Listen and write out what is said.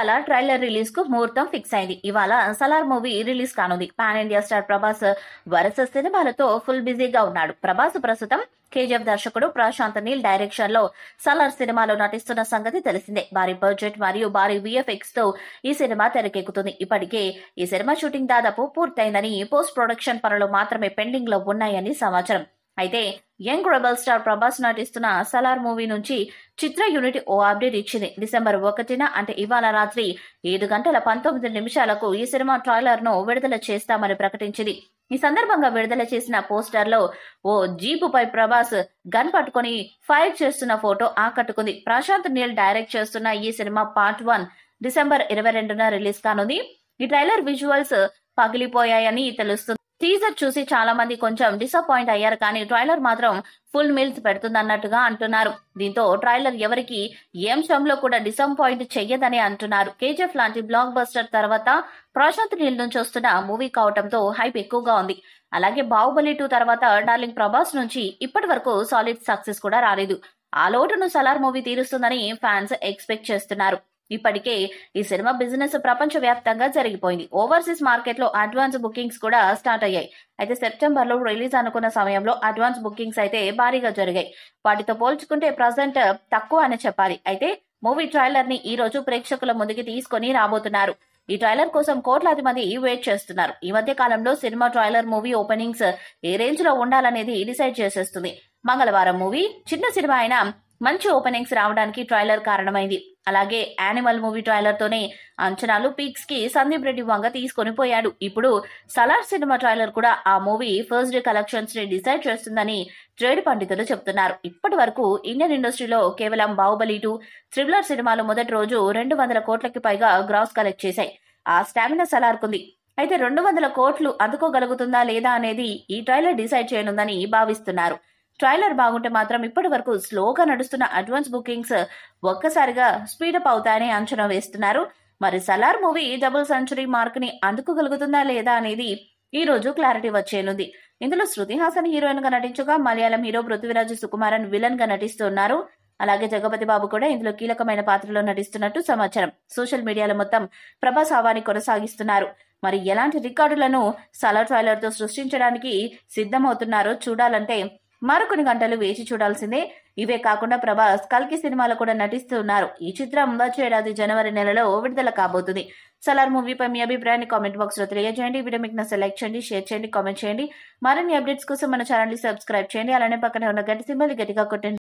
అలా trailer release కు ముహూర్తం ఫిక్స్ అయింది ఇవాళ సలార్ మూవీ రిలీజ్ కానుంది పాన్ ఇండియా స్టార్ ప్రభాస్ వరుస సినిమాలతో ఫుల్ బిజీగా ఉన్నాడు ప్రభాస్ ప్రస్తుతం కేజీఎఫ్ దర్శకుడు ప్రశాంత్ నీల్ డైరెక్షన్ లో సలార్ సినిమాలో నటిస్తున్న సంగతి తెలిసిందే భారీ బడ్జెట్ మరియు భారీ విఎఫ్ఎక్స్ తో ఈ సినిమా తెరకెక్కుతుంది ఇప్పటికే ఈ సినిమా షూటింగ్ దాదాపు పూర్తయిందని పోస్ట్ ప్రొడక్షన్ పనులు మాత్రమే పెండింగ్ లో ఉన్నాయని సమాచారం అయితే యంగ్ రెబల్ స్టార్ ప్రభాస్ నటిస్తున్న సలార్ మూవీ నుంచి చిత్ర యూనిట్ ఓ అప్డేట్ ఇచ్చింది డిసెంబర్ ఒకటిన అంటే ఇవాళ రాత్రి ఏడు గంటల పంతొమ్మిది నిమిషాలకు ఈ సినిమా ట్రైలర్ ను విడుదల చేస్తామని ప్రకటించింది ఈ సందర్భంగా విడుదల చేసిన పోస్టర్ లో ఓ జీపుపై ప్రభాస్ గన్ పట్టుకొని ఫైర్ చేస్తున్న ఫోటో ఆకట్టుకుంది ప్రశాంత్ నీల్ డైరెక్ట్ చేస్తున్న ఈ సినిమా పార్ట్ వన్ డిసెంబర్ ఇరవై రెండున రిలీజ్ కానుంది ఈ ట్రైలర్ విజువల్స్ పగిలిపోయాయని తెలుస్తుంది టీజర్ చూసి చాలా మంది కొంచెం డిసప్పాయింట్ అయ్యారు కానీ ట్రైలర్ మాత్రం ఫుల్ మిల్స్ పెడుతుందన్నట్టుగా అంటున్నారు దీంతో ట్రైలర్ ఎవరికి ఏ అంశంలో కూడా డిసప్పాయింట్ చెయ్యదని అంటున్నారు కేజీఎఫ్ లాంటి బ్లాక్ బస్టర్ తర్వాత ప్రశాంత్ నీల్ నుంచి వస్తున్న మూవీ కావటంతో హైప్ ఎక్కువగా ఉంది అలాగే బాహుబలి టూ తర్వాత డార్లింగ్ ప్రభాస్ నుంచి ఇప్పటి వరకు సాలిడ్ సక్సెస్ కూడా రాలేదు ఆ లోటును సలార్ మూవీ తీరుస్తుందని ఫ్యాన్స్ ఎక్స్పెక్ట్ చేస్తున్నారు ఇప్పటికే ఈ సినిమా బిజినెస్ ప్రపంచ వ్యాప్తంగా జరిగిపోయింది ఓవర్సీస్ మార్కెట్ లో అడ్వాన్స్ బుకింగ్స్ కూడా స్టార్ట్ అయ్యాయి అయితే సెప్టెంబర్ లో రిలీజ్ అనుకున్న సమయంలో అడ్వాన్స్ బుకింగ్స్ అయితే భారీగా జరిగాయి వాటితో పోల్చుకుంటే ప్రజెంట్ తక్కువ అని చెప్పాలి అయితే మూవీ ట్రైలర్ ని ఈ రోజు ప్రేక్షకుల ముందుకి తీసుకొని రాబోతున్నారు ఈ ట్రైలర్ కోసం కోట్లాది మంది వెయిట్ చేస్తున్నారు ఈ మధ్య కాలంలో సినిమా ట్రైలర్ మూవీ ఓపెనింగ్స్ ఏ రేంజ్ లో ఉండాలనేది డిసైడ్ చేసేస్తుంది మంగళవారం మూవీ చిన్న సినిమా అయినా మంచి ఓపెనింగ్స్ రావడానికి ట్రైలర్ కారణమైంది అలాగే యానిమల్ మూవీ ట్రైలర్ తోనే అంచనాలు పీక్స్ కి సందీప్ రెడ్డి వంగ తీసుకొని పోయాడు ఇప్పుడు సలార్ సినిమా ట్రైలర్ కూడా ఆ మూవీ ఫస్ట్ డే కలెక్షన్స్ ని డిసైడ్ చేస్తుందని ట్రేడ్ పండితులు చెప్తున్నారు ఇప్పటి వరకు ఇండియన్ ఇండస్ట్రీలో కేవలం బాహుబలి టూ త్రిబులర్ సినిమాలు మొదటి రోజు రెండు వందల కోట్లకి పైగా గ్రాస్ కలెక్ట్ చేశాయి ఆ స్టామినా సలార్కుంది అయితే రెండు వందల కోట్లు అందుకోగలుగుతుందా లేదా అనేది ఈ ట్రైలర్ డిసైడ్ చేయనుందని భావిస్తున్నారు ట్రైలర్ బాగుంటే మాత్రం ఇప్పటి వరకు స్లోగా నడుస్తున్న అడ్వాన్స్ బుకింగ్స్ ఒక్కసారిగా స్పీడప్ అవుతాయని అంచనా వేస్తున్నారు మరి Salaar movie double century mark ని అందుకోగలుగుతుందా లేదా అనేది ఈ రోజు క్లారిటీ వచ్చేనుంది ఇందులో శృతి హాసన్ హీరోయిన్ గా నటించగా మలయాళం హీరో పృథ్వీరాజ్ సుకుమారన్ విలన్ గా నటిస్తున్నారు అలాగే జగపతి బాబు కూడా ఇందులో కీలకమైన పాత్రలో నటిస్తున్నట్టు సమాచారం సోషల్ మీడియాలో మొత్తం ప్రభాస్ హవాని కొనసాగిస్తున్నారు మరి ఎలాంటి రికార్డులను సలార్ ట్రైలర్ తో సృష్టించడానికి సిద్ధమవుతున్నారో చూడాలంటే మరికొన్ని గంటలు వేచి చూడాల్సిందే ఇవే కాకుండా ప్రభాస్ కల్కి సినిమాలో కూడా నటిస్తున్నారు ఈ చిత్రం వచ్చే ఏడాది జనవరి నెలలో విడుదల కాబోతుంది సలార్ మూవీపై మీ అభిప్రాయాన్ని కామెంట్ బాక్స్ లో తెలియజేయండి ఈ వీడియో మీకు నా సెలెక్ట్ చేయండి షేర్ చేయండి కామెంట్ చేయండి మరిన్ని అప్డేట్స్ కోసం మన ఛానల్ ని సబ్స్క్రైబ్ చేయండి అలానే పక్కనే ఉన్న గట్టి సింబల్ గట్టిగా కొట్టండి